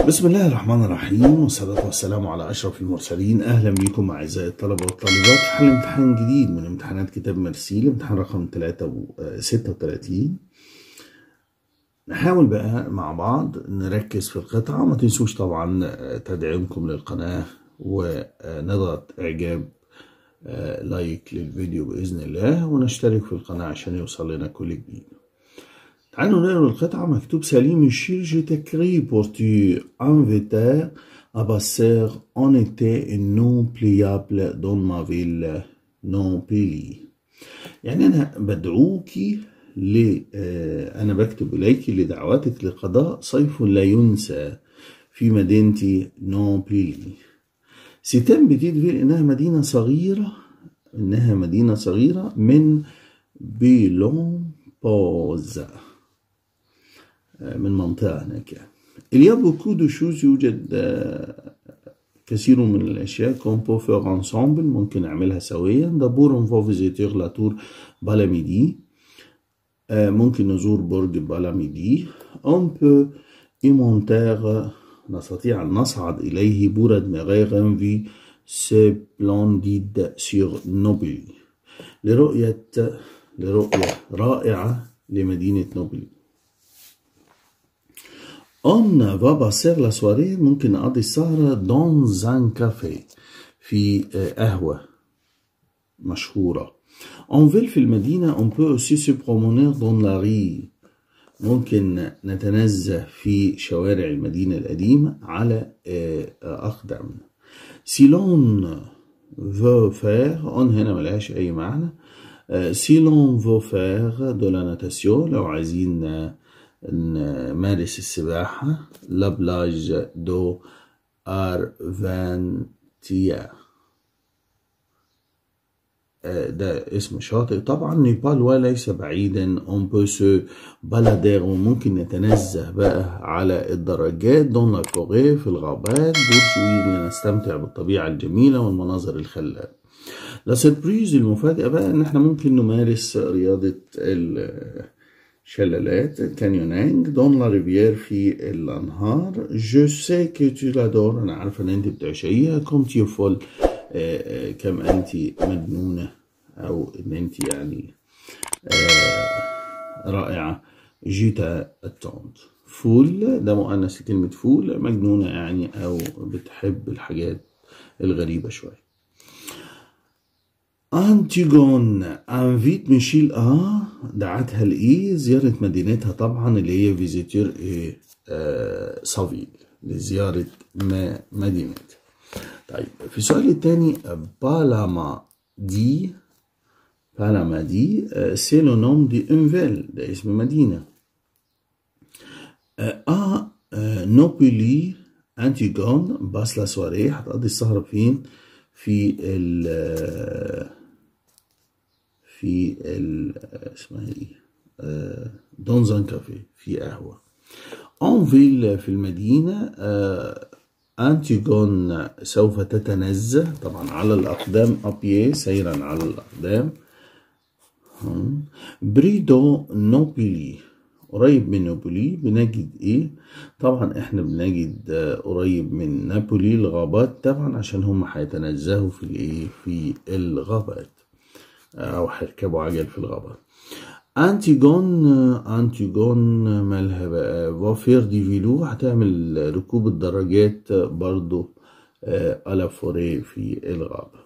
بسم الله الرحمن الرحيم والصلاة والسلام على أشرف المرسلين أهلا بكم أعزائي الطلبة والطالبات في حل امتحان جديد من امتحانات كتاب مرسيل امتحان رقم 36 نحاول بقى مع بعض نركز في القطعة ما تنسوش طبعا تدعيمكم للقناة ونضغط إعجاب لايك للفيديو بإذن الله ونشترك في القناة عشان يوصل لنا كل جديد تعالوا نقرا القطعة مكتوب سليم الشير je t'écris pour tu inviter à passer en été non pliable dans ma ville non pili يعني أنا بدعوك ل أنا بكتب إليك لدعواتك لقضاء صيف لا ينسى في مدينتي نون بيلي سيتام بتيد فيل إنها مدينة صغيرة إنها مدينة صغيرة من بيلون بوز من منطقة هناك يعني Il y a beaucoup de choses يوجد كثير من الأشياء qu'on peut faire ensemble ممكن نعملها سويا d'abord on va visiter la tour Balamidi ممكن نزور برج باlamidi on peut y monter نستطيع أن نصعد إليه بورد مغيغن في سبلونديد سيغ نوبل لرؤية لرؤية رائعة لمدينة نوبل On va passer la soirée ممكن نقضي السهرة dans un café في قهوة مشهورة En ville في المدينة on peut aussi se promener dans la rue ممكن نتنزه في شوارع المدينة القديمة على أقدامنا Si l'on veut faire on هنا ملهاش أي معنى Si l'on veut faire de la natation لو عايزين نمارس السباحة لابلاج دو أرفانتيا ده اسم شاطئ طبعا نيبال وليس بعيدا اون بو سو بلادير وممكن نتنزه بقى على الدراجات دون لا فوغي في الغابات بورشوي لنستمتع بالطبيعة الجميلة والمناظر الخلابة لا سربريز المفاجأة بقى ان احنا ممكن نمارس رياضة شلالات كانيونينج دون لا ريفيير في الانهار جو سي كو تو لادور انا عارفه ان انت بتعشقيها كنت فول كم انت مجنونه او ان انت يعني رائعه جيتا التونت فول ده مؤنث لكلمة فول مجنونة يعني أو بتحب الحاجات الغريبة شوية أنتيجون أنفيت ميشيل آه دعتها لإيه زيارة مدينتها طبعا اللي هي فيزيتور إيه آه صافيل لزيارة ما مدينتها طيب في السؤال الثاني بالاما دي بالاما دي آه سي لو نوم دي انفيل ده اسم مدينة آه, آه نوبولي أنتيجون باس لا سواري هتقضي السهرة فين في ال في ال اسمها ايه دونزان كافي في قهوة أنفيل في المدينة أنتيجون سوف تتنزه طبعا على الأقدام أبيه سيرا على الأقدام بريدو نوبيلي قريب من نابولي بنجد ايه طبعا احنا بنجد قريب من نابولي الغابات طبعا عشان هم هيتنزهوا في الايه في الغابات او هيركبوا عجل في الغابات انتيجون انتيجون مالها بقى وافير دي فيلو هتعمل ركوب الدراجات برضو على فوري في الغابة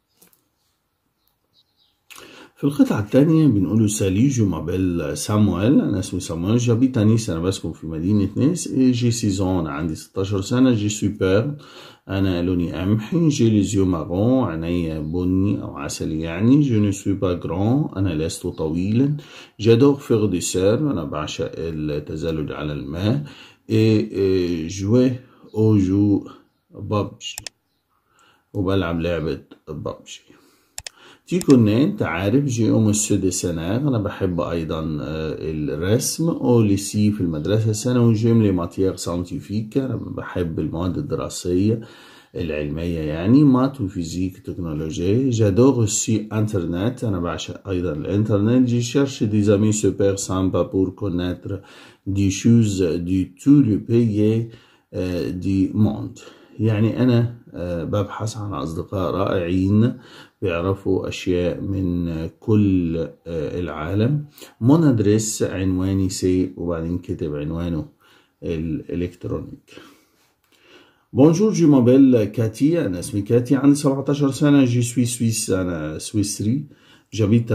في القطعة الثانية بنقول سالي جو مابيل سامويل أنا اسمي سامويل جابيت نيس أنا بسكن في مدينة نيس جي سيزون عندي 16 سنة جي سوبر أنا لوني قمحي جي ليزيو مارون عينيا بني أو عسلي يعني جو نو سوي با جران أنا لست طويلا جادور فيغ دي سير أنا بعشق التزلج على الماء إي جوي أو جو بابجي وبلعب لعبة بابجي تيكون انت عارف جي ام السود سنة انا بحب ايضا الرسم او ليسي في المدرسة الثانوي جيم لي ماتيير سانتيفيك انا بحب المواد الدراسية العلمية يعني مات وفيزيك تكنولوجيا جادور السي انترنت انا بعشق ايضا الانترنت جي شيرش دي زامي سوبر سامبا بور كوناتر دي شوز دي تو لو بيي دي موند يعني أنا ببحث عن أصدقاء رائعين بيعرفوا أشياء من كل العالم مون أدريس عنواني سي وبعدين كتب عنوانه الإلكترونيك بونجور جو مابيل كاتي أنا اسمي كاتي عندي 17 سنة جي سوي سويس أنا سويسري جابيت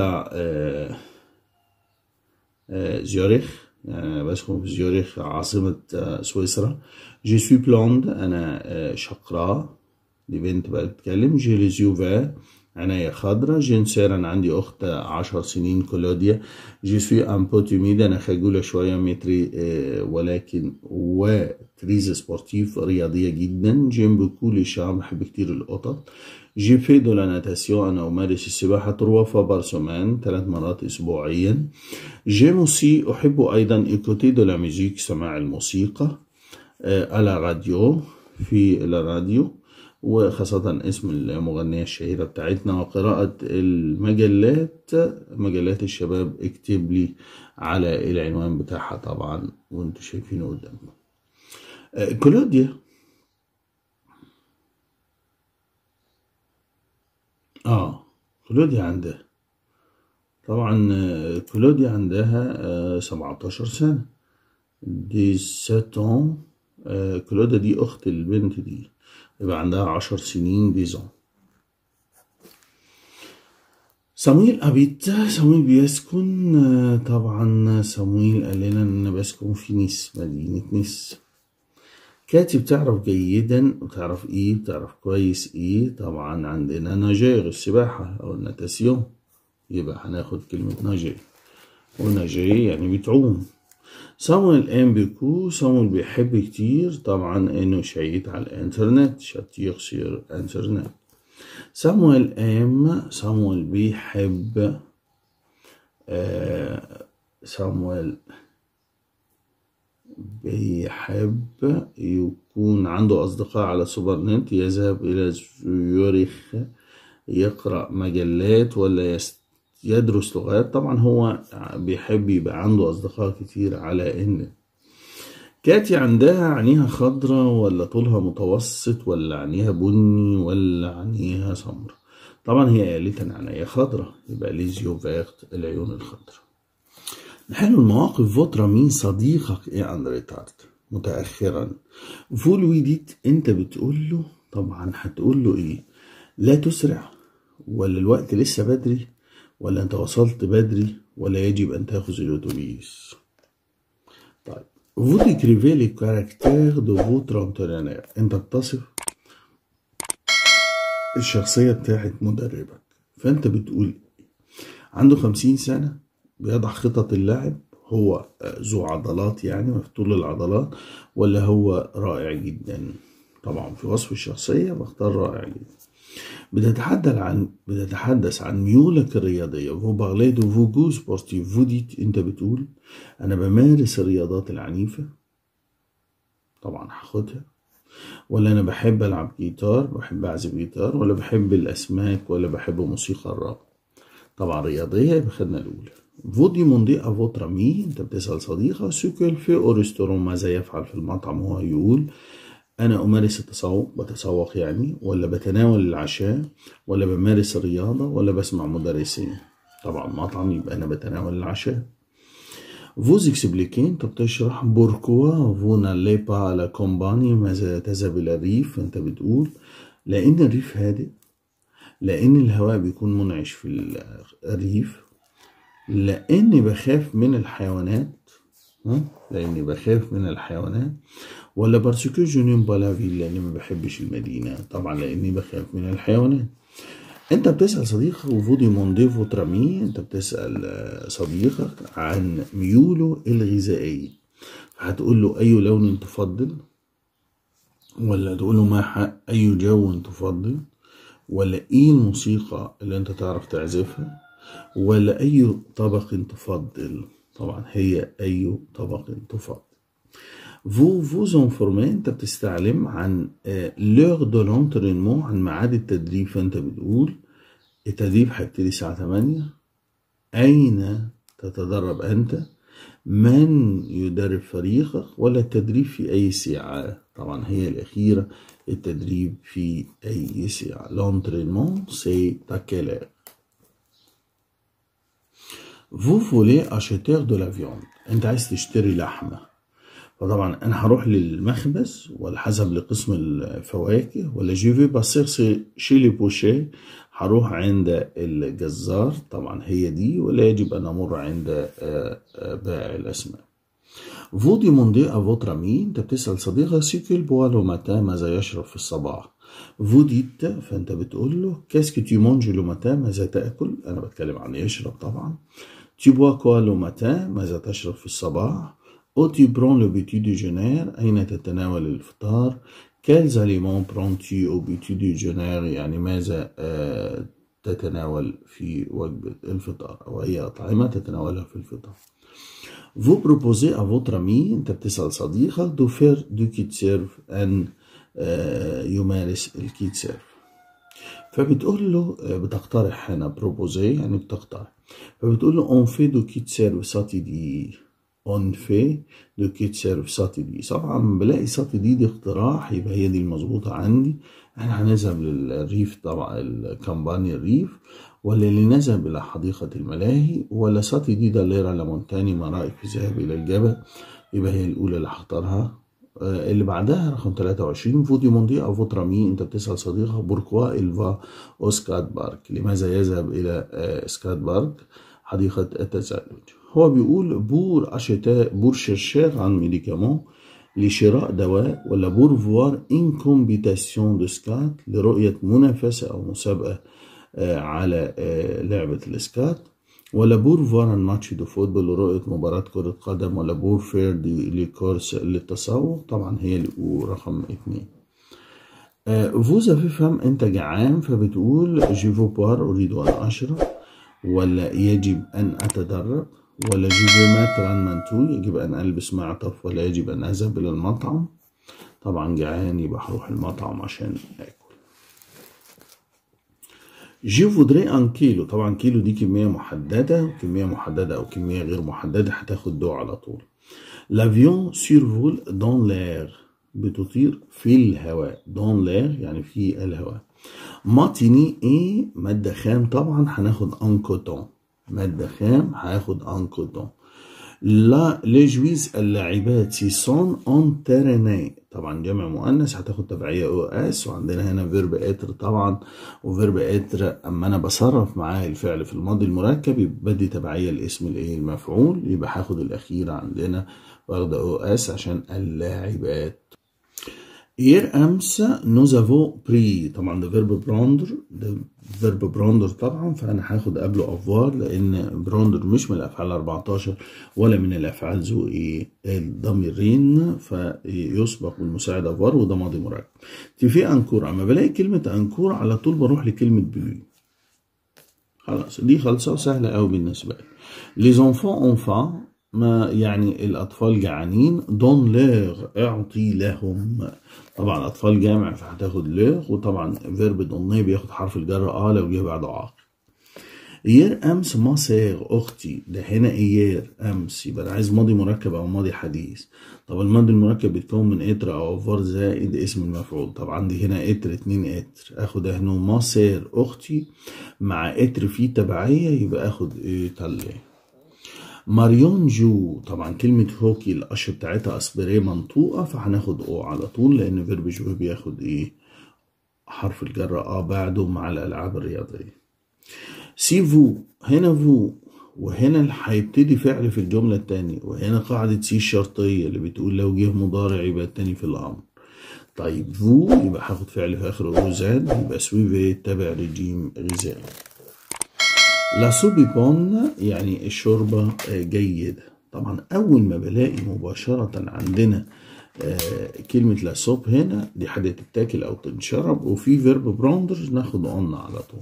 زيورخ يعني بسكن في زيورخ عاصمة سويسرا جي سوي بلوند أنا شقراء دي بنت بقى بتتكلم جي ليزيو فير عينيا خضرا جي نسير أنا عندي أخت عشر سنين كلوديا جي سوي أن بو تيميد أنا خجولة شوية متري ولكن وتريز سبورتيف رياضية جدا جيم بكو لي شام بحب كتير القطط جي في دو لا ناتاسيون أنا أمارس السباحة تروا فوا بار سومان ثلاث مرات أسبوعيا جيم أوسي أحب أيضا إيكوتي دو لا ميوزيك سماع الموسيقى على راديو في الراديو وخاصة اسم المغنية الشهيرة بتاعتنا وقراءة المجلات مجلات الشباب اكتب لي على العنوان بتاعها طبعا وانتوا شايفينه قدامكم كلوديا اه كلوديا عندها طبعا كلوديا عندها سبعتاشر سنة دي ساتون كلوديا دي أخت البنت دي يبقى عندها عشر سنين ديزون صمويل أبيت صمويل بيسكن طبعا صمويل قال لنا إن أنا بسكن في نيس مدينة نيس كاتي بتعرف جيدا وتعرف ايه بتعرف كويس ايه طبعا عندنا ناجير السباحة او الناتاسيون يبقى هناخد كلمة ناجير وناجير يعني بتعوم صامويل ام بيكو صامويل بيحب كتير طبعا انه يشيط على الانترنت شاتير سير انترنت صامويل ام صامويل بيحب آه صامويل بيحب يكون عنده أصدقاء على سوبر نت يذهب إلى زيورخ يقرأ مجلات ولا يدرس لغات طبعا هو بيحب يبقى عنده أصدقاء كتير على النت كاتي عندها عينيها خضرة ولا طولها متوسط ولا عينيها بني ولا عينيها سمرة طبعا هي قالت عينيها خضرة يبقى ليزيو فيرت العيون الخضرة نحل المواقف فوترا مين صديقك ايه اندري تارت متأخرا فول ويديت انت بتقول له طبعا هتقول له ايه لا تسرع ولا الوقت لسه بدري ولا انت وصلت بدري ولا يجب ان تاخذ الاتوبيس طيب vous décrivez les caractères de votre entraîneur انت بتصف الشخصية بتاعت مدربك فانت بتقول عنده خمسين سنة بيضع خطط اللاعب هو ذو عضلات يعني مفتول العضلات ولا هو رائع جدا طبعا في وصف الشخصية بختار رائع جدا بتتحدث عن بتتحدث عن ميولك الرياضية فو بارلي دو فو جو سبورتيف فو ديت انت بتقول انا بمارس الرياضات العنيفة طبعا هاخدها ولا انا بحب العب جيتار بحب اعزف جيتار ولا بحب الاسماك ولا بحب موسيقى الراب طبعا رياضية يبقى خدنا الاولى Vous demandez à votre ami أنت بتسأل صديقة ce qu'elle fait au restaurant ماذا يفعل في المطعم وهو يقول أنا أمارس التسوق بتسوق يعني ولا بتناول العشاء ولا بمارس الرياضة ولا بسمع مدرسين طبعا مطعم يبقى أنا بتناول العشاء Vous expliquez أنت بتشرح pourquoi vous n'allez pas à la campagne ماذا تذهب إلى الريف أنت بتقول لأن الريف هادئ لأن الهواء بيكون منعش في الريف لاني بخاف من الحيوانات لاني بخاف من الحيوانات ولا بارسكو جو نيم با لا فيل لاني ما بحبش المدينه طبعا لاني بخاف من الحيوانات انت بتسال صديقك وفو ديموندي فوتر امي انت بتسال صديقك عن ميوله الغذائيه هتقول له اي لون تفضل ولا تقول له ما حق اي جو تفضل ولا ايه الموسيقى اللي انت تعرف تعزفها ولا أي طبق تفضل طبعا هي أي طبق تفضل فو فوز انفورمي انت بتستعلم عن لور دو لونترينمون عن ميعاد التدريب فانت بتقول التدريب هيبتدي الساعة 8 أين تتدرب أنت من يدرب فريقك ولا التدريب في أي ساعة طبعا هي الأخيرة التدريب في أي ساعة l'entraînement c'est à quelle heure vous voulez acheter de la viande انت عايز تشتري لحمة فطبعا انا هروح للمخبز ولا حسب لقسم الفواكه ولا جي في باسير شي لي بوشي هروح عند الجزار طبعا هي دي ولا يجب ان امر عند بائع الاسماك فو ديموندي ا فوتر امي انت بتسال صديقك سيكيل بوالو ماتا ماذا يشرب في الصباح فو ديت فانت بتقول له كاسكو تي مونج لو ماتا ماذا تاكل انا بتكلم عن يشرب طبعا تي بوا كوا لو ماتا ماذا تشرب في الصباح او تي برون لو بيتي ديجونير اين تتناول الفطار quels aliments prends-tu au petit déjeuner يعني ماذا تتناول في وجبة الفطار أو أي أطعمة تتناولها في الفطار Vous proposez à votre ami أنت بتسأل صديقك de faire du kit serve أن يمارس الكيت سيرف فبتقول له بتقترح هنا بروبوزي يعني بتقترح فبتقول له on fait du kit serve ساتيدي اون في دو كيت سيرف ساتي دي طبعا بلاقي ساتي دي دي اقتراح يبقى هي دي المظبوطة عندي احنا هنذهب للريف طبعا الكامباني الريف ولا اللي نذهب إلى حديقة الملاهي ولا ساتي دي ده ليرا لمونتاني ما رأيك في الذهاب إلى الجبل يبقى هي الأولى اللي هختارها اللي بعدها رقم 23 فودي موندي أو فوترامي أنت بتسأل صديقك بوركوا إلفا أو سكات بارك لماذا يذهب إلى سكات بارك حديقة التزلج هو بيقول بور أشتاء بور شيرشير عن ميديكامون لشراء دواء ولا بور فوار ان كومبيتاسيون دو سكات لرؤية منافسة أو مسابقة على لعبة السكات ولا بور فوار ان ماتش دو فوتبول لرؤية مباراة كرة قدم ولا بور فير دي لكورس للتسوق طبعا هي رقم اتنين فوزا في فهم انت جعان فبتقول جيفو بار اريد ان اشرب ولا يجب ان اتدرب ولا جيب ماتران منتو يجب أن ألبس معطف ولا يجب أن أذهب إلى المطعم طبعا جعان يبقى هروح المطعم عشان آكل جي فودري ان كيلو طبعا كيلو دي كمية محددة وكمية محددة أو كمية غير محددة هتاخد دو على طول لافيون سيرفول دون لير بتطير في الهواء دون لير يعني في الهواء ماتيني ايه مادة خام طبعا هناخد ان كوتون مادة خام هاخد ان كوتون لا لي جويز اللاعبات سيسون اون تيريني طبعا جمع مؤنث هتاخد تبعية او اس وعندنا هنا فيرب اتر طبعا وفيرب اتر اما انا بصرف معاه الفعل في الماضي المركب يبقى بدي تبعية الاسم الايه المفعول يبقى هاخد الاخيرة عندنا واخدة او اس عشان اللاعبات Hier امس nous avons pris طبعا ده فيرب براندر ده فيرب براندر طبعا فانا هاخد قبله افوار لان براندر مش من الافعال 14 ولا من الافعال ذو ايه الضميرين فيسبق بالمساعد افوار وده ماضي مركب في انكور اما بلاقي كلمه انكور على طول بروح لكلمه بلو خلاص دي خلصه سهله قوي بالنسبه لي les enfants ont faim ما يعني الأطفال جعانين دون ليغ اعطي لهم طبعا الأطفال جامع فهتاخد ليغ وطبعا فيرب دوني بياخد حرف الجر اه لو جه بعده عاقل يير أمس ما ساغ أختي ده هنا إيير أمس يبقى أنا عايز ماضي مركب أو ماضي حديث طب الماضي المركب بيتكون من إتر أو فار زائد اسم المفعول طب عندي هنا إتر اتنين إتر آخد هنا ما سير أختي مع إتر فيه تبعية يبقى آخد إيه تلي ماريون جو طبعا كلمة هوكي القش بتاعتها اسبريه منطوقة فهناخد او على طول لأن فيرب جو بياخد ايه حرف الجر اه بعده مع الألعاب الرياضية سي فو هنا فو وهنا هيبتدي فعل في الجملة التانية وهنا قاعدة سي الشرطية اللي بتقول لو جه مضارع يبقى التاني في الأمر طيب فو يبقى هاخد فعل في آخر غزال يبقى سويفي تابع رجيم غذائي لا سوبي بون يعني الشوربة جيدة طبعا أول ما بلاقي مباشرة عندنا كلمة لا سوب هنا دي حاجة تتاكل أو تنشرب وفي فيرب براندر ناخد اون على طول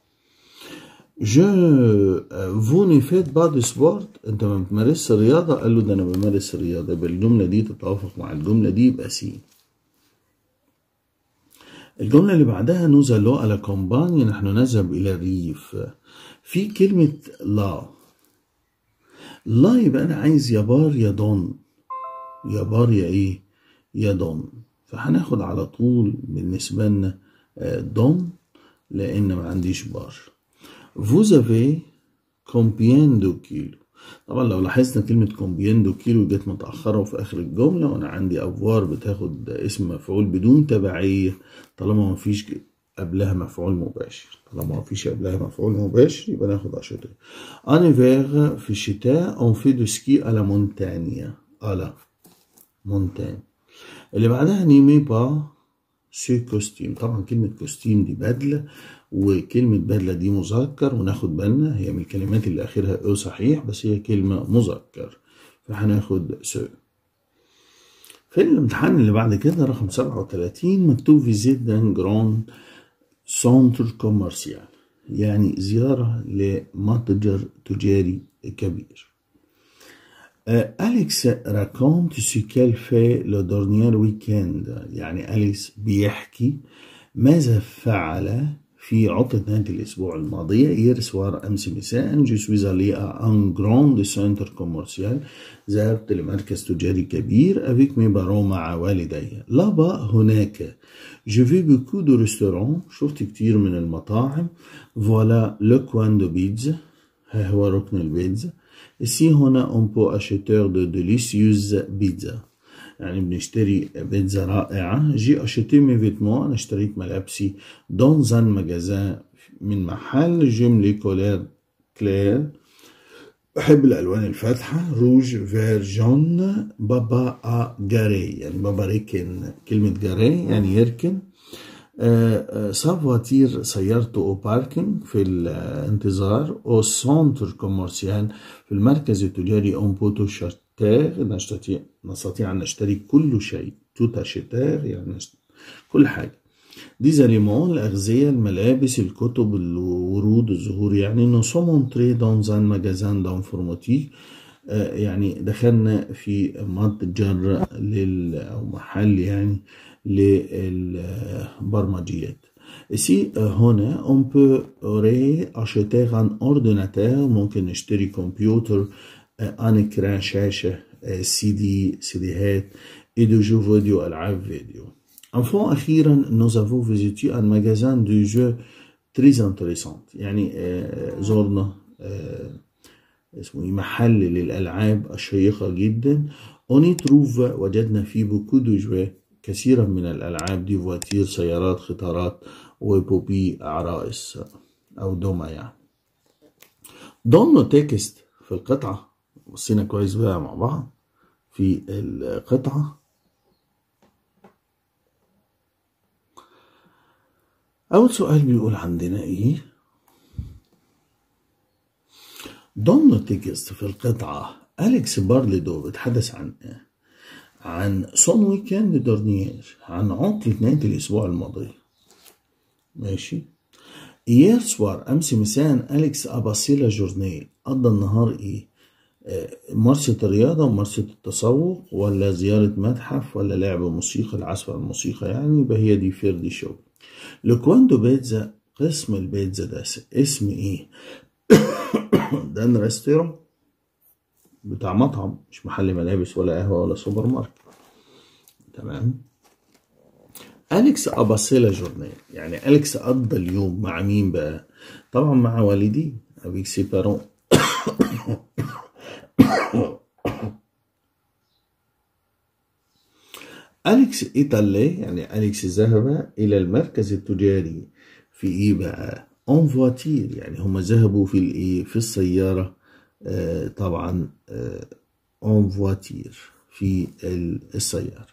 جو فوني فيت بعد سبورت انت ما بتمارسش رياضة قال له ده انا بمارس رياضة يبقى الجملة دي تتوافق مع الجملة دي يبقى سي الجملة اللي بعدها نوزالو على كومباني نحن نذهب إلى الريف في كلمة لا لا يبقى أنا عايز يا بار يا دون يا بار يا إيه يا دون فهناخد على طول بالنسبة لنا دون لأن ما عنديش بار Vous avez combien de كيلو طبعا لو لاحظنا كلمة كومبيان دو كيلو جت متأخرة وفي آخر الجملة وأنا عندي أفوار بتاخد اسم مفعول بدون تبعية طالما مفيش قبلها مفعول مباشر طالما مفيش قبلها مفعول مباشر يبقى ناخد أشطة En hiver في الشتاء on fait du ski à la montagne à la montagne اللي بعدها نيمي با سو كوستيم طبعا كلمة كوستيم دي بدلة وكلمة بدلة دي مذكر وناخد بالنا هي من الكلمات اللي آخرها أو صحيح بس هي كلمة مذكر فهناخد سو في الامتحان اللي بعد كده رقم 37 مكتوب فيزيت دان جران سونتر كوميرسيال يعني زيارة لمتجر تجاري كبير أليكس راكونت سو كيل في لو دورنيير ويكند يعني أليكس بيحكي ماذا فعل في عطلة نهاية الأسبوع الماضية إير سوار أمس مساء جو سويز allé à un grand centre commercial ذهبت لمركز تجاري كبير avec mes parents مع والدي لابا هناك جو في بوكو دو ريستورون شفت كتير من المطاعم فوالا لو كوان دو بيتزا ها هو ركن البيتزا ici هنا on peut acheter de délicieuses pizzas يعني بنشتري بيتزا رائعة جي أشتري مي فيتمون أنا اشتريت ملابسي دون زان مجازان من محل جملي كولير كلير بحب الألوان الفاتحة روج فير جون بابا أ جاري يعني بابا ركن كلمة جاري يعني يركن سافواتير سيارته او باركينج في الانتظار او سونتر كوميرسيال في المركز التجاري اون بوتو شاتير نستطيع نستطيع ان نشتري كل شيء توتا شتير يعني كل حاجه دي زاليمون الأغذية الملابس الكتب الورود الزهور يعني نو سو مونتري دون زان ماجازان دانفورماتيك يعني دخلنا في متجر لل أو محل يعني للبرمجيات ici هنا on peut acheter un ordinateur ممكن نشتري كمبيوتر ان اكران شاشة سي دي سيديهات et de jeux vidéo ألعاب فيديو Enfin, أخيرا nous avons visité un magasin de jeux très intéressant يعني زرنا اسمه محل للألعاب الشيقة جدا on y trouve وجدنا فيه beaucoup de jouets كثيرا من الألعاب دي فواتير سيارات قطارات وبوبي عرائس أو دوما يعني ضمن تكست في القطعة بصينا كويس بقى مع بعض في القطعة أول سؤال بيقول عندنا إيه ضمن تكست في القطعة أليكس بارليدو بيتحدث عن إيه عن سون ويكند دورنيير عن عطلة نهاية الأسبوع الماضي ماشي إيير سوار أمس مساء أليكس أباسيلا جورني قضى النهار إيه ممارسة الرياضة وممارسة التسوق ولا زيارة متحف ولا لعب موسيقى العزف على الموسيقى يعني يبقى هي دي فير دي شو لكواندو بيتزا قسم البيتزا ده اسم ايه ده ريستوران بتاع مطعم مش محل ملابس ولا قهوة ولا سوبر ماركت تمام أليكس أباسيلا جورني يعني أليكس قضى اليوم مع مين بقى طبعا مع والدي أبيك سي بارون أليكس إيطالي يعني أليكس ذهب إلى المركز التجاري في إيه بقى اون فواتير يعني هم ذهبوا في الإيه في السيارة آه طبعا اون آه فواتير في السيارة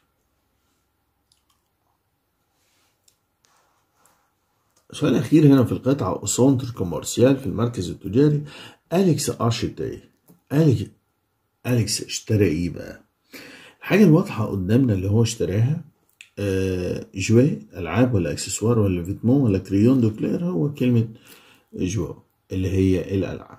السؤال الأخير هنا في القطعة سونتر كوميرسيال في المركز التجاري أليكس أشتري أليكس أليكس اشترى إيه بقى؟ الحاجة الواضحة قدامنا اللي هو اشتراها آه جوي ألعاب ولا أكسسوار ولا فيتمون ولا كريون دو كلير هو كلمة جو اللي هي الألعاب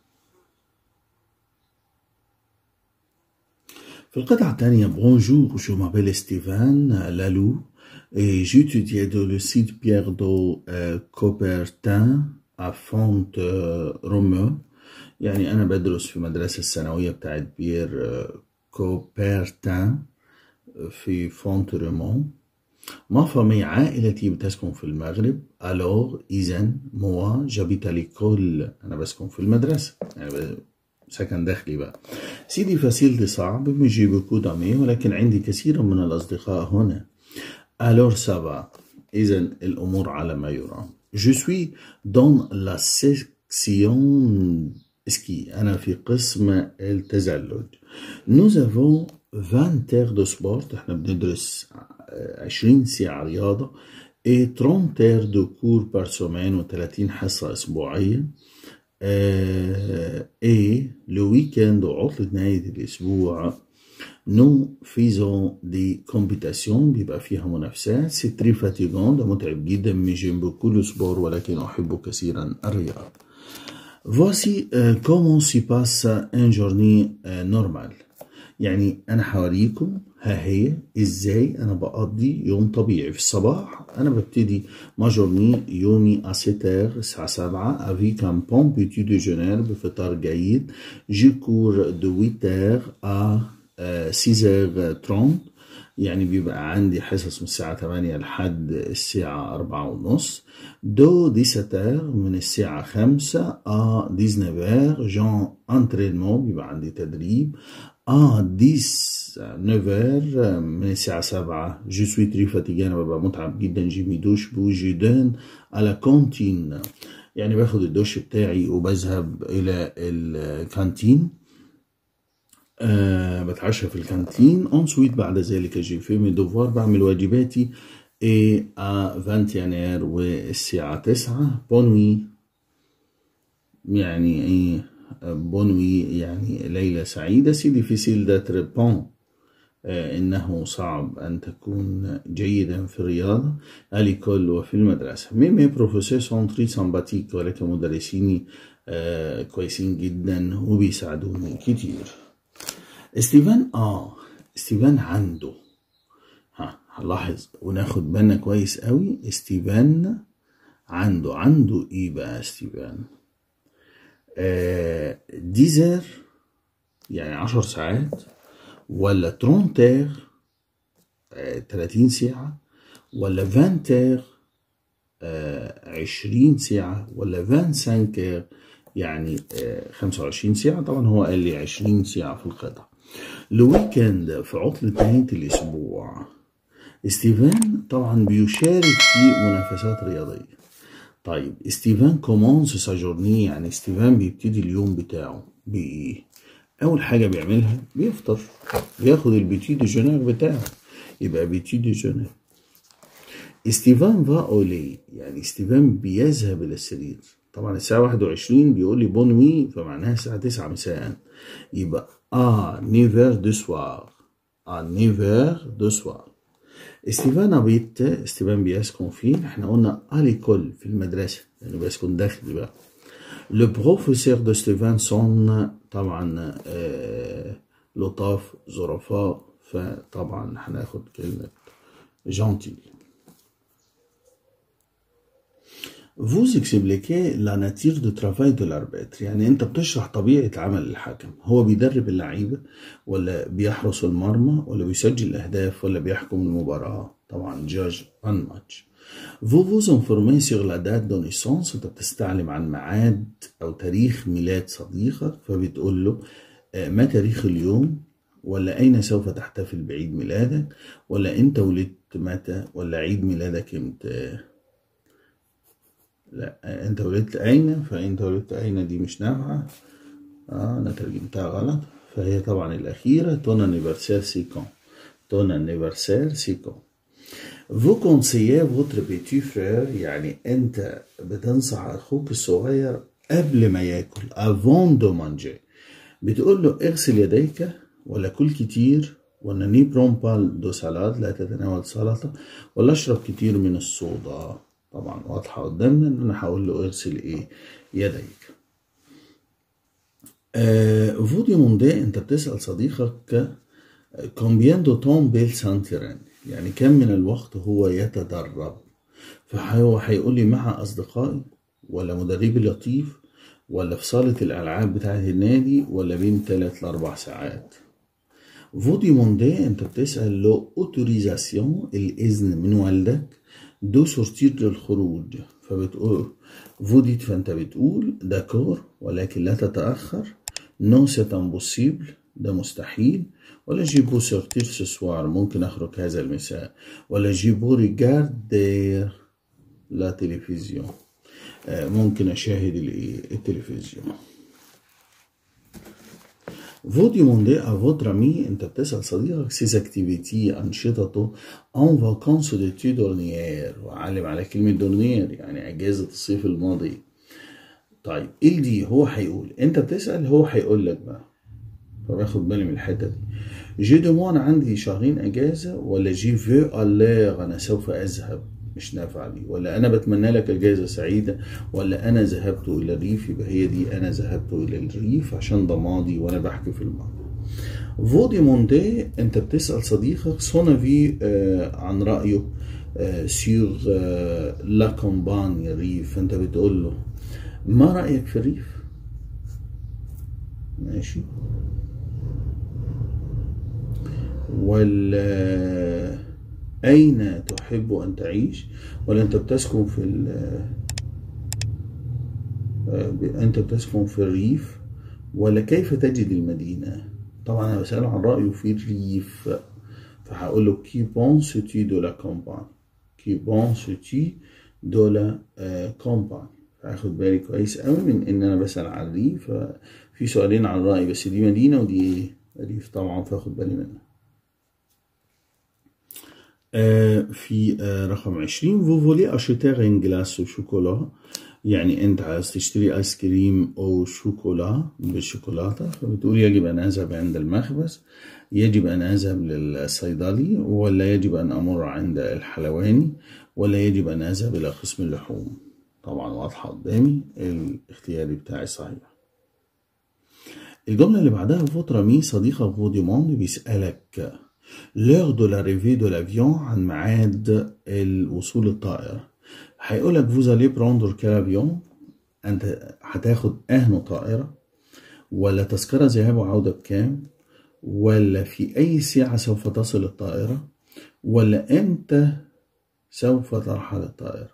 في القطعة الثانية بونجور جو مابيل ستيفان لالو et j'étudiais dans le site Pierre de euh, Coubertin à Font-Romeu يعني أنا بدرس في مدرسة الثانوية بتاعت بيير آه، كوبرتان في فونتريمون ما فامي عائلتي بتسكن في المغرب الوغ اذا موا جابيت ليكول انا بسكن في المدرسه يعني سكن داخلي بقى سيدي فاسيل صعب مجي بوكو دامي ولكن عندي كثير من الاصدقاء هنا الور سافا اذا الامور على ما يرام جو سوي دون لا سيكسيون سكي انا في قسم التزلج nous avons 20 heures de sport احنا بندرس 20 ساعة رياضة et 30 heures de cours par semaine و30 حصة أسبوعية et le week-end وعطلة نهاية الأسبوع nous faisons des compétitions بيبقى فيها منافسات c'est très fatigant ده متعب جدا mais j'aime beaucoup le sport ولكن أحب كثيرا الرياضة Voici euh, comment se passe une journée euh, normale يعني أنا هوريكم ها هي إزاي أنا بقضي يوم طبيعي في الصباح أنا ببتدي ما جورني يومي à 7 heures الساعة 7 avec un bon petit déjeuner بفطار جيد je cours de 8 heures à euh, 6 heures 30 يعني بيبقى عندي حصص من الساعة 8 لحد الساعة 4 ونص دو 17 من الساعة 5 à 19 جون انترينمون بيبقى عندي تدريب à 19 من الساعة 7 جو سوي تري فاتيجي أنا ببقى متعب جدا جي مي دوش بو جي دون على كونتين يعني باخد الدوش بتاعي وبذهب إلى الكانتين أه بتعشى في الكانتين انسويت بعد ذلك جي في مي دوفوار بعمل واجباتي اي ا 20 يناير والساعة 9 بونوي يعني ايه بونوي يعني ليلة سعيدة سي ديفيسيل داتر بون آه إنه صعب أن تكون جيدا في الرياضة اليكول وفي المدرسة مي مي بروفيسور سون تري سامباتيك ولكن مدرسيني آه كويسين جدا وبيساعدوني كتير ستيفان اه ستيفان عنده ها هنلاحظ وناخد بالنا كويس قوي ستيفان عنده عنده ايه بقى ستيفان آه ديزر يعني عشر ساعات ولا ترونتير آه 30 ساعة ولا فانتير آه 20 ساعة ولا فان سانكير يعني آه 25 ساعة طبعا هو قال لي 20 ساعة في القطع الويكند في عطلة نهاية الأسبوع ستيفان طبعا بيشارك في منافسات رياضية طيب ستيفان كومونس سا جورني يعني ستيفان بيبتدي اليوم بتاعه بإيه؟ أول حاجة بيعملها بيفطر بياخد البيتي ديجونير بتاعه يبقى بيتي ديجونير ستيفان فا أولي يعني ستيفان بيذهب إلى السرير طبعا الساعة 21 بيقول لي بون وي فمعناها الساعة 9 مساء يبقى à 9h du soir à 9h du soir ستيفان بيت ستيفان بيسكن فين احنا قلنا اليكول في المدرسة يعني بيسكن داخلي بقى لو بروفيسور دو ستيفان سون طبعا آه لطاف ظرفاء فطبعا هناخد كلمة جونتيل Vous expliquez la nature du travail de l'arbitre يعني انت بتشرح طبيعة عمل الحكم هو بيدرب اللعيبة ولا بيحرس المرمى ولا بيسجل الأهداف ولا بيحكم المباراة طبعا جاج ان ماتش Vous vous informez sur la date de naissance انت بتستعلم عن ميعاد او تاريخ ميلاد صديقك فبتقول له ما تاريخ اليوم ولا أين سوف تحتفل بعيد ميلادك ولا أنت ولدت متى ولا عيد ميلادك امتى لا انت ولدت اين فانت ولدت اين دي مش نافعة اه انا ترجمتها غلط فهي طبعا الاخيرة تون انيفرسير سيكون تون انيفرسير سيكون Vous conseillez votre petit frère يعني انت بتنصح اخوك الصغير قبل ما ياكل avant de manger بتقول له اغسل يديك ولا كل كتير ولا ني برومبال دو سالاد لا تتناول سلطة ولا اشرب كتير من الصودا طبعا واضحة قدامنا ان انا هقول له اغسل ايه يديك آه فو ديموندي انت بتسأل صديقك كومبيان دو تون بيل سانتيران يعني كم من الوقت هو يتدرب فهو هيقول لي مع اصدقائي ولا مدربي لطيف ولا في صالة الألعاب بتاعة النادي ولا بين تلات لأربع ساعات فو ديموندي انت بتسأل له اوتوريزاسيون الإذن من والدك دو سورتير للخروج فبتقول فو ديت فانت بتقول داكور ولكن لا تتأخر نو سي امبوسيبل ده مستحيل ولا جيبو سورتير سوار ممكن اخرج هذا المساء ولا جيبو ريجاردير لا تلفزيون ممكن اشاهد التلفزيون Vous demandez à votre ami انت بتسأل صديقك سيز اكتيفيتي انشطته ان فاكونس دو تي دورنيير وعلم على كلمة دورنيير يعني اجازة الصيف الماضي طيب ال دي هو هيقول انت بتسأل هو هيقول لك بقى فباخد بالي من الحتة دي جي دو انا عندي شهرين اجازة ولا جي فو الير انا سوف اذهب مش نافع لي ولا انا بتمنى لك اجازه سعيده ولا انا ذهبت الى الريف يبقى هي دي انا ذهبت الى الريف عشان ده ماضي وانا بحكي في الماضي فو ديموندي انت بتسال صديقك سون في آه عن رايه آه سيغ آه لا كومباني الريف فانت بتقول له ما رايك في الريف ماشي ولا أين تحب أن تعيش ولا أنت بتسكن في أنت بتسكن في الريف ولا كيف تجد المدينة طبعا أنا بسأله عن رأيه في الريف فهقول له كي بونس-tu de la campagne كي بونس-tu de la campagne فهاخد بالي كويس قوي من ان انا بسأل عن الريف في سؤالين عن رأيي بس دي مدينة ودي ريف طبعا فاخد بالي منها في رقم عشرين vous voulez acheter une glace au chocolat يعني أنت عايز تشتري آيس كريم أو شوكولا بالشوكولاتة فبتقول يجب أن أذهب عند المخبز يجب أن أذهب للصيدلي ولا يجب أن أمر عند الحلواني ولا يجب أن أذهب إلى قسم اللحوم طبعا واضحة قدامي الاختياري بتاعي صحيح الجملة اللي بعدها فترة مي صديقك فوديموند بيسألك لور دو لاريفي دو لافيون عن ميعاد الوصول الطائرة هيقولك فوز الي بروندر كالافيون انت هتاخد اهنو طائرة ولا تذكرة ذهاب وعودة بكام ولا في اي ساعة سوف تصل الطائرة ولا امتى سوف ترحل الطائرة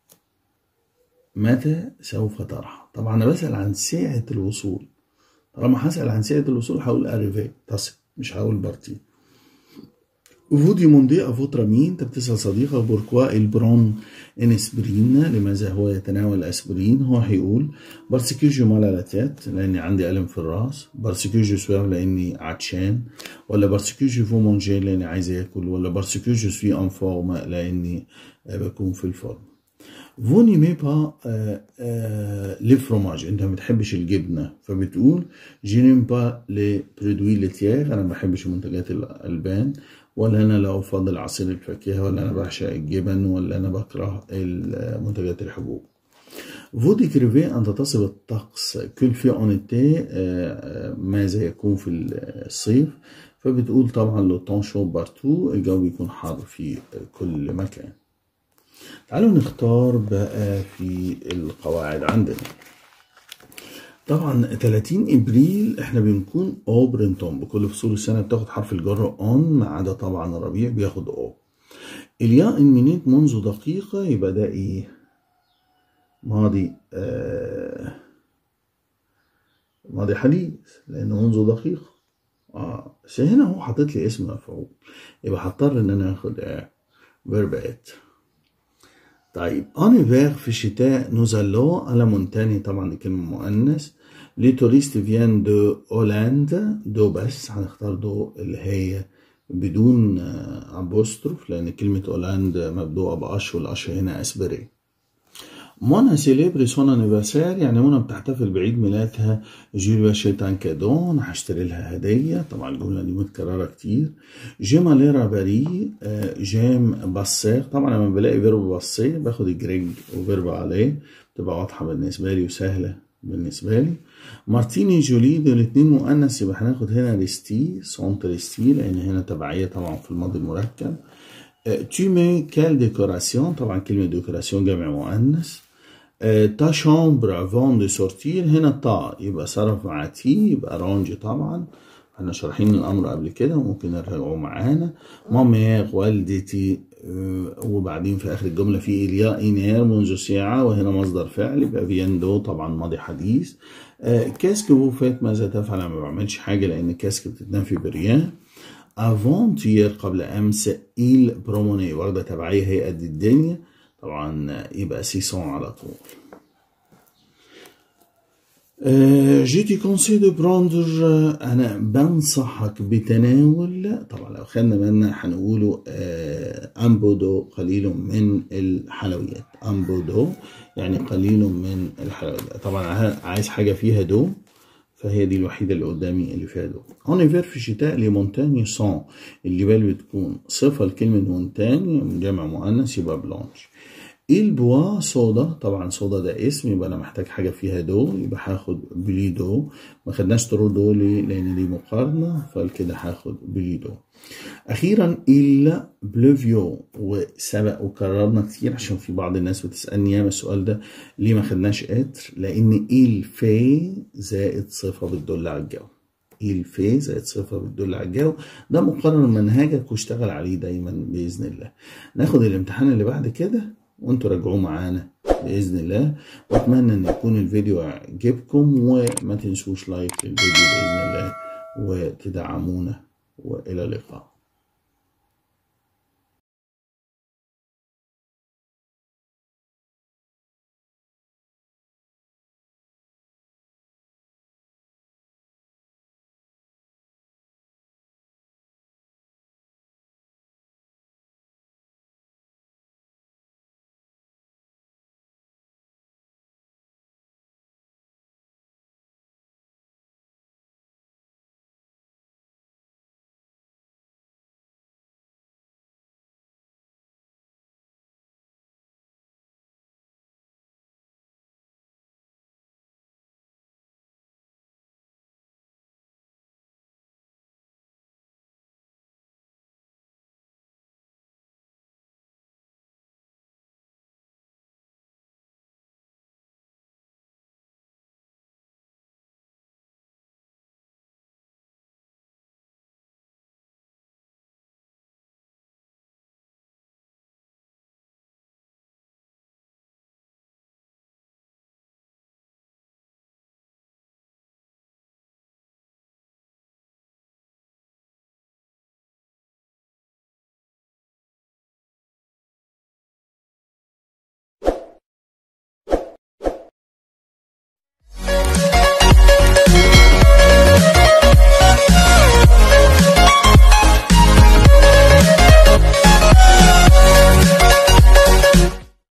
متى سوف ترحل طبعا انا بسأل عن ساعة الوصول طالما هسأل عن ساعة الوصول هقول اريفي تصل مش هقول بارتي Vous demandez à votre ami انت بتسأل صديقك بوركوا البرون ان اسبرين لماذا هو يتناول الاسبرين هو هيقول بارسكو جو مال على تيت لاني عندي الم في الراس بارسكو جو سوير لاني عطشان ولا بارسكو جو فو مونجي لاني عايز اكل ولا بارسكو جو سوي ان فورم لاني بكون في الفورم فو نيمي با لي فروماج انت ما بتحبش الجبنه فبتقول جي نيم با لي برودوي ليتيير انا ما بحبش منتجات الالبان ولا انا لا افضل عصير الفاكهه ولا انا بعشق الجبن ولا انا بكره منتجات الحبوب فو ديكريفي أن تصف الطقس كل في اونيتي ماذا يكون في الصيف فبتقول طبعا لو طون شو بارتو الجو بيكون حار في كل مكان تعالوا نختار بقى في القواعد عندنا طبعا 30 ابريل احنا بنكون او برنتون بكل فصول السنه بتاخد حرف الجر اون ما عدا طبعا الربيع بياخد او الياء المينيت منذ دقيقه يبقى ده ايه ماضي آه ماضي حديث لانه منذ دقيقه اه بس هنا هو حاطط لي اسم مفعول يبقى هضطر ان انا اخد آه فيربات طيب انيفير في الشتاء نوزالو على مونتاني طبعا دي كلمة مؤنث لي توريست فيان دو هولندا دو بس هنختار دو اللي هي بدون ابوستروف لان كلمة هولندا مبدوءة بأش والأش هنا اسبري منى سيليبري سون انيفرسير يعني منى بتحتفل بعيد ميلادها جيل باشيتان كادون هشتري لها هدية طبعا الجملة دي متكررة كتير جيما ليرا باري جيم باسير طبعا لما بلاقي فيرب باسير باخد الجريج وفيرب عليه تبقى واضحة بالنسبة لي وسهلة بالنسبة لي مارتيني جولي دول الاتنين مؤنث يبقى هناخد هنا ريستي سونت ريستي لأن هنا تبعية طبعا في الماضي المركب tu mets quelle décoration طبعا كلمة ديكوراسيون جمع مؤنث تا شامبر افون دي سورتير هنا تا يبقى صرف مع تي يبقى رانج طبعا احنا شارحين الامر قبل كده ممكن نرجعوا معانا مامير والدتي آه، وبعدين في اخر الجمله في اليا اينير منذ ساعه وهنا مصدر فعل يبقى فياندو طبعا ماضي حديث آه، كاسك فو فات ماذا تفعل أنا ما بعملش حاجه لان كاسك بتتنفي بريان افونتير قبل امس il بروموني واخده تبعيه هي قد الدنيا طبعا يبقى سيسون على طول جي تي كونسي دو براندر انا بنصحك بتناول طبعا لو خدنا بالنا هنقوله آه، امبودو قليل من الحلويات امبودو يعني قليل من الحلويات طبعا ع- عايز حاجه فيها دو فهي دي الوحيده اللي قدامي اللي فيها دو اون هيفر في الشتاء لي مونتاني سون الجبال بتكون صفه لكلمه مونتاني من جمع مؤنث يبقى بلانش البوا صودا طبعا صودا ده اسم يبقى انا محتاج حاجه فيها دو يبقى هاخد بلي دو ما خدناش ترو دو ليه لان دي مقارنه فكده هاخد بلي دو اخيرا il بلوفيو وسبق وكررنا كتير عشان في بعض الناس بتسالني ياما السؤال ده ليه ما خدناش قطر لان il في زائد صفه بتدل على الجو il في زائد صفه بتدل على الجو ده مقرر منهجك واشتغل عليه دايما باذن الله ناخد الامتحان اللي بعد كده وانتوا راجعوه معانا باذن الله واتمنى ان يكون الفيديو عجبكم وما تنسوش لايك للفيديو باذن الله وتدعمونا والى اللقاء